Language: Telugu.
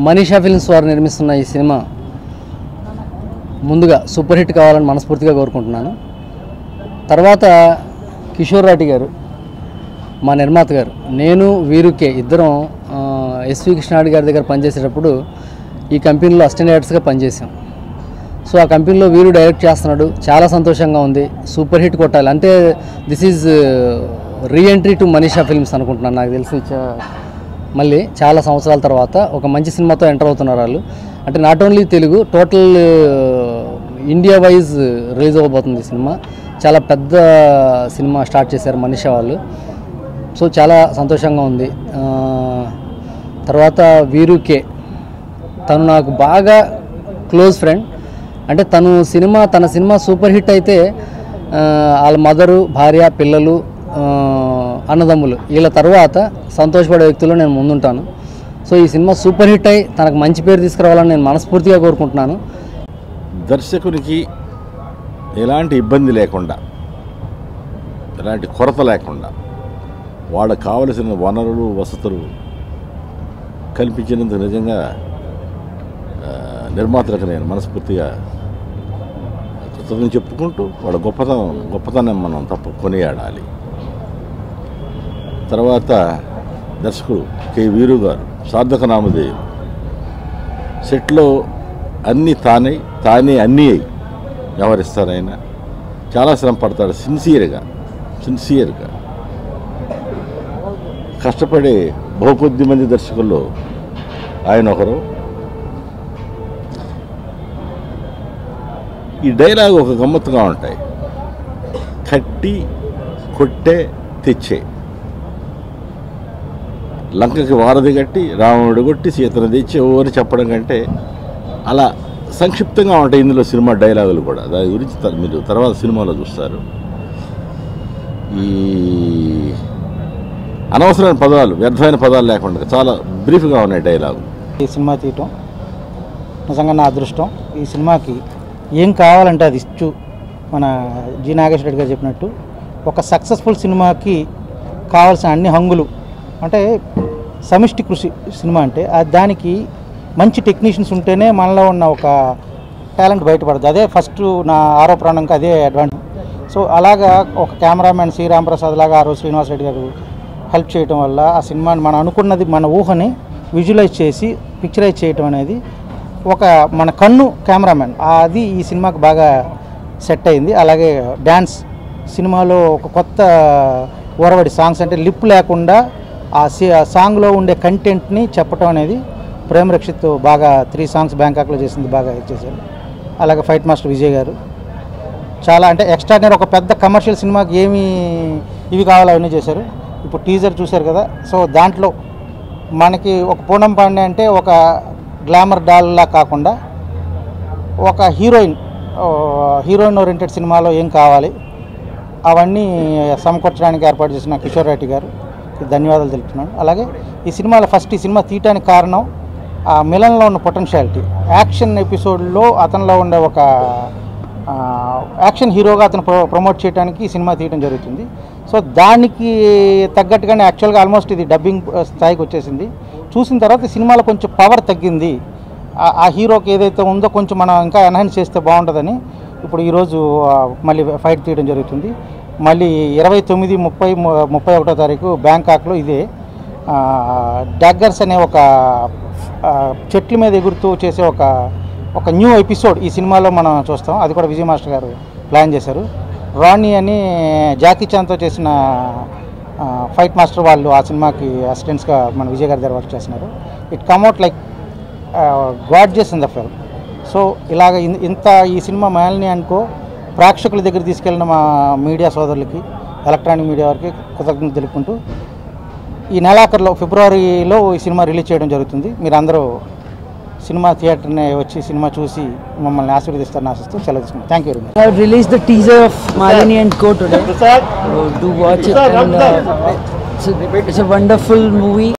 మనీషా ఫిల్మ్స్ వారు నిర్మిస్తున్న ఈ సినిమా ముందుగా సూపర్ హిట్ కావాలని మనస్ఫూర్తిగా కోరుకుంటున్నాను తర్వాత కిషోర్ రాటి గారు మా నిర్మాత గారు నేను వీరుకే ఇద్దరం ఆ, ఎస్వి కృష్ణారెడ్డి గారి దగ్గర పనిచేసేటప్పుడు ఈ కంపెనీలో అసిస్టెంట్ డైరెక్టర్స్గా పనిచేసాం సో ఆ కంపెనీలో వీరు డైరెక్ట్ చేస్తున్నాడు చాలా సంతోషంగా ఉంది సూపర్ హిట్ కొట్టాలి అంటే this is reentry to Manisha films అనుకుంటున్నాను నాకు తెలిసి చా- మళ్ళీ చాలా సంవత్సరాల తర్వాత ఒక మంచి సినిమాతో ఎంటర్ అవుతున్నారు వాళ్ళు అంటే not only Telugu total India wise release అవ్వబోతుంది ఈ సినిమా చాలా పెద్ద సినిమా స్టార్ట్ చేశారు మనీషా వాళ్ళు సో చాలా సంతోషంగా ఉంది ఆ, తర్వాత వీరు కే తను నాకు బాగా క్లోజ్ ఫ్రెండ్ అంటే తను సినిమా తన సినిమా సూపర్ హిట్ అయితే ఆ, వాళ్ళ మదరు భార్య పిల్లలు ఆ, అన్నదమ్ములు వీళ్ళ తర్వాత సంతోషపడే వ్యక్తుల్లో నేను ముందుంటాను సో ఈ సినిమా సూపర్ హిట్ అయి తనకు మంచి పేరు తీసుకురావాలని నేను మనస్ఫూర్తిగా కోరుకుంటున్నాను దర్శకునికి ఎలాంటి ఇబ్బంది లేకుండా ఎలాంటి కొరత లేకుండా వాళ్ళకు కావలసిన వనరులు వసతులు కల్పించినందుకు నిజంగా ఆ, నిర్మాతలకు నేను మనస్ఫూర్తిగా కృతజ్ఞత చెప్పుకుంటూ వాళ్ళ గొప్పతనం గొప్పతనం మనం తప్ప కొనియాడాలి తర్వాత దర్శకుడు కె వీరు గారు సార్థక నామధేయులు సెట్లో అన్నీ తానే తానే అన్నీ అయి వ్యవహరిస్తారు ఆయన చాలా శ్రమ పడతాడు సిన్సియర్గా సిన్సియర్గా కష్టపడే బహుకొద్ది మంది దర్శకుల్లో ఆయన ఒకరు ఈ డైలాగ్ ఒక గమ్మత్తుగా ఉంటాయి కట్టి కొట్టే తెచ్చే లంకకి వారధి కట్టి రావణుడు కొట్టి సీతను తెచ్చి ఎవరు చెప్పడం కంటే అలా సంక్షిప్తంగా ఉంటాయి ఇందులో సినిమా డైలాగులు కూడా దాని గురించి త- మీరు తర్వాత సినిమాలో చూస్తారు ఈ అనవసరమైన పదాలు వ్యర్థమైన పదాలు లేకుండా చాలా బ్రీఫ్గా ఉన్నాయి డైలాగు ఈ సినిమా తీయటం నిజంగా నా అదృష్టం ఈ సినిమాకి ఏం కావాలంటే అది ఇచ్చు మన జి నాగేశ్వర రెడ్డి గారు చెప్పినట్టు ఒక సక్సెస్ఫుల్ సినిమాకి కావాల్సిన అన్ని హంగులు అంటే సమిష్టి కృషి సినిమా అంటే ఆ దానికి మంచి టెక్నీషియన్స్ ఉంటేనే మనలో ఉన్న ఒక టాలెంట్ బయటపడుతుంది అదే ఫస్ట్ నా ఆరో ప్రాణంకి అదే అడ్వాంటేజ్ సో అలాగా ఒక కెమెరామ్యాన్ శ్రీరామ్ ప్రసాద్ లాగా ఆ రోజు శ్రీనివాస్ రెడ్డి గారు హెల్ప్ చేయటం వల్ల ఆ సినిమాని మనం అనుకున్నది మన ఊహని విజువలైజ్ చేసి పిక్చరైజ్ చేయటం అనేది ఒక మన కన్ను కెమెరామెన్ అది ఈ సినిమాకి బాగా సెట్ అయింది అలాగే డ్యాన్స్ సినిమాలో ఒక కొత్త ఓరవడి సాంగ్స్ అంటే లిప్ లేకుండా ఆ సి ఆ సాంగ్లో ఉండే కంటెంట్ని చెప్పటం అనేది ప్రేమ్ రక్షిత్ బాగా త్రీ సాంగ్స్ బ్యాంకాక్లో చేసింది బాగా చేశారు అలాగే ఫైట్ మాస్టర్ విజయ్ గారు చాలా అంటే ఎక్స్ట్రాడినరీ ఒక పెద్ద కమర్షియల్ సినిమాకి ఏమి ఇవి కావాలో అవన్నీ చేశారు ఇప్పుడు టీజర్ చూశారు కదా సో దాంట్లో మనకి ఒక పూనం పాండే అంటే ఒక గ్లామర్ డాల్లా కాకుండా ఒక హీరోయిన్ ఆ, హీరోయిన్ ఓరియంటెడ్ సినిమాలో ఏం కావాలి అవన్నీ సమకూర్చడానికి ఏర్పాటు చేసిన కిషోర్ రెడ్డి గారు ధన్యవాదాలు తెలుపుతున్నాను అలాగే ఈ సినిమాలో ఫస్ట్ ఈ సినిమా తీయటానికి కారణం ఆ మిలన్లో ఉన్న పొటెన్షియాలిటీ యాక్షన్ ఎపిసోడ్లో అతనిలో ఉండే ఒక ఆ, యాక్షన్ హీరోగా అతను ప్రో ప్రమోట్ చేయడానికి ఈ సినిమా తీయడం జరుగుతుంది సో దానికి తగ్గట్టుగానే యాక్చువల్గా ఆల్మోస్ట్ ఇది డబ్బింగ్ స్థాయికి వచ్చేసింది చూసిన తర్వాత ఈ సినిమాలో కొంచెం పవర్ తగ్గింది ఆ- ఆ హీరోకి ఏదైతే ఉందో కొంచెం మనం ఇంకా ఎన్హాన్స్ చేస్తే బాగుంటుందని ఇప్పుడు ఈరోజు ఆ, మళ్ళీ ఫైట్ తీయడం జరుగుతుంది మళ్ళీ ఇరవై తొమ్మిది ముప్పై ము- ముప్పై ఒకటో తారీఖు బ్యాంకాక్లో ఇదే ఆ, డాగ్గర్స్ అనే ఒక ఆ, చెట్ల మీద ఎగురుతూ చేసే ఒక ఒక న్యూ ఎపిసోడ్ ఈ సినిమాలో మనం చూస్తాం అది కూడా విజయ్ మాస్టర్ గారు ప్లాన్ చేశారు రాణి అని జాకీ చాన్తో చేసిన ఆ, ఫైట్ మాస్టర్ వాళ్ళు ఆ సినిమాకి అసిస్టెంట్స్గా మన విజయ్ గారి దగ్గర వర్క్ చేస్తున్నారు it come at like gadgets in the film so ఇలాగ ఇన్- ఇంత ఈ సినిమా మేల్ని అనుకో ప్రేక్షకుల దగ్గర తీసుకెళ్ళిన మా మీడియా సోదరులకి ఎలక్ట్రానిక్ మీడియా వారికి కృతజ్ఞతలు తెలుపుకుంటూ ఈ నెలాఖరులో ఫిబ్రవరిలో ఈ సినిమా రిలీజ్ చేయడం జరుగుతుంది మీరు అందరూ సినిమా థియేటర్ని వచ్చి సినిమా చూసి మమ్మల్ని ఆశీర్వదిస్తారని ఆశిస్తూ సెలవు తీసుకుంటాం thank you very much I have released the teaser of Malini and Co today. So do watch it and uh, it's, a, it's a wonderful movie.